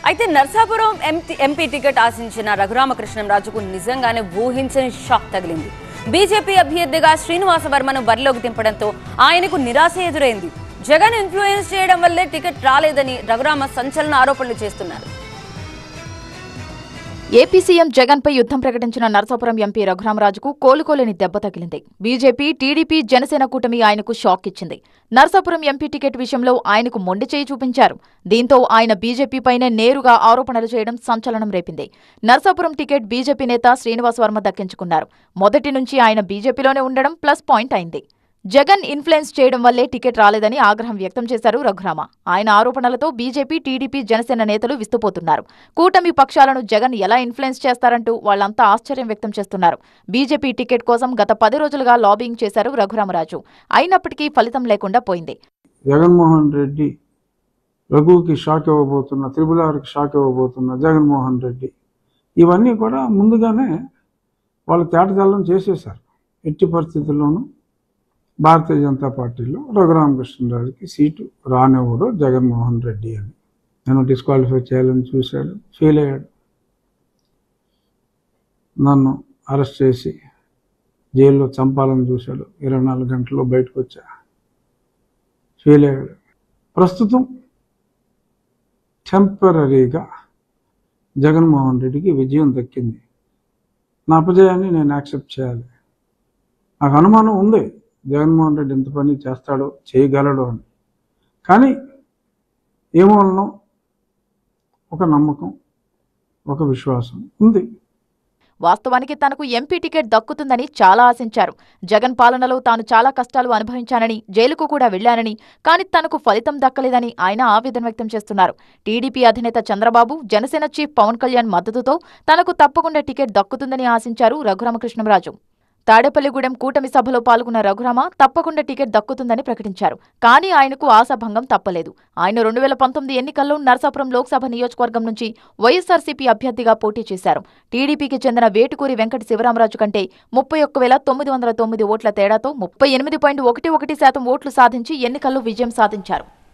అయితే Narsapuram MP MP ticket ఆశించిన రఘురామకృష్ణంరాజుకు నిజంగానే ఊహించని షాక్ తగిలింది బీజేపీ అభ్యర్థిగా శ్రీనివాస వర్మను బరిలోకి దింపడంతో ఆయనకు నిరాశ ఎదురైంది జగన్ ఇన్ఫ్లుయెన్స్ చేయడం వల్లే టికెట్ రాలేదని రఘురామ సంచలన ఆరోపణలు చేస్తున్నారు ఏపీ సీఎం జగన్ పై యుద్ధం ప్రకటించిన నరసాపురం ఎంపీ రఘురామరాజుకు కోలుకోలేని దెబ్బ తగిలింది బీజేపీ టీడీపీ జనసేన కూటమి ఆయనకు షాక్ ఇచ్చింది నరసాపురం ఎంపీ టికెట్ విషయంలో ఆయనకు మొండి చేయి చూపించారు దీంతో ఆయన బీజేపీపైనే నేరుగా ఆరోపణలు చేయడం సంచలనం రేపింది నరసాపురం టికెట్ బీజేపీ నేత శ్రీనివాస్ వర్మ దక్కించుకున్నారు మొదటి నుంచి ఆయన బీజేపీలోనే ఉండడం ప్లస్ పాయింట్ అయింది జగన్ ఇన్ఫ్లుయెన్స్ చేయడం వల్లే టికెట్ రాలేదని ఆగ్రహం వ్యక్తం చేశారు రఘురామ ఆయన ఆరోపణలతో బీజేపీ టీడీపీ జనసేన నేతలు విస్తుపోతున్నారు కూటమి పక్షాలను జగన్ ఎలా ఇన్ఫ్లుయెన్స్ చేస్తారంటూ వాళ్ళంతా ఆశ్చర్యం వ్యక్తం చేస్తున్నారు బీజేపీ టికెట్ కోసం గత పది రోజులుగా లాబింగ్ చేశారు రఘురామరాజు అయినప్పటికీ ఫలితం లేకుండా పోయింది జగన్మోహన్ రెడ్డి రఘుకి షాక్ ఇవ్వబోతున్న త్రిపుల్ ఆర్కి షాక్ ఇవ్వబోతున్న జగన్మోహన్ రెడ్డి ఇవన్నీ కూడా ముందుగానే వాళ్ళు తేటతెల్లం చేసేశారు ఎట్టి పరిస్థితుల్లోనూ భారతీయ జనతా పార్టీలో రఘురామకృష్ణరాజుకి సీటు రానివ్వడు జగన్మోహన్ రెడ్డి అని నేను డిస్క్వాలిఫై చేయాలని చూశాడు ఫెయిల్ అయ్యాడు నన్ను అరెస్ట్ చేసి జైల్లో చంపాలని చూశాడు ఇరవై నాలుగు గంటల్లో బయటకు వచ్చా ఫెయిల్ అయ్యాడు ప్రస్తుతం టెంపరీగా జగన్మోహన్ రెడ్డికి విజయం దక్కింది నా అపజయాన్ని నేను యాక్సెప్ట్ చేయాలి నాకు అనుమానం ఉంది జగన్మోహన్ రెడ్డి ఎంత పని చేస్తాడో చేయగలడు అని కానీ ఏమోనో ఒక నమ్మకం ఒక విశ్వాసం ఉంది వాస్తవానికి తనకు ఎంపీ టికెట్ దక్కుతుందని చాలా ఆశించారు జగన్ పాలనలో తాను చాలా కష్టాలు అనుభవించానని జైలుకు కూడా వెళ్లానని కానీ తనకు ఫలితం దక్కలేదని ఆయన ఆవేదన వ్యక్తం చేస్తున్నారు టీడీపీ అధినేత చంద్రబాబు జనసేన చీఫ్ పవన్ కళ్యాణ్ మద్దతుతో తనకు తప్పకుండా టికెట్ దక్కుతుందని ఆశించారు రఘురామకృష్ణరాజు తాడేపల్లిగూడెం కూటమి సభలో పాల్గొన్న రఘురామ తప్పకుండా టికెట్ దక్కుతుందని ప్రకటించారు కానీ ఆయనకు ఆశాభంగం తప్పలేదు ఆయన రెండు వేల పంతొమ్మిది ఎన్నికల్లో నరసాపురం లోక్సభ నియోజకవర్గం నుంచి వైఎస్సార్సీపీ అభ్యర్థిగా పోటీ చేశారు టీడీపీకి చెందిన వేటుకూరి వెంకట శివరామరాజు కంటే ముప్పై ఒక్క వేల తొమ్మిది వందల తొమ్మిది ఓట్ల తేడాతో ముప్పై ఎనిమిది పాయింట్ ఒకటి ఒకటి శాతం ఓట్లు సాధించి ఎన్నికల్లో విజయం సాధించారు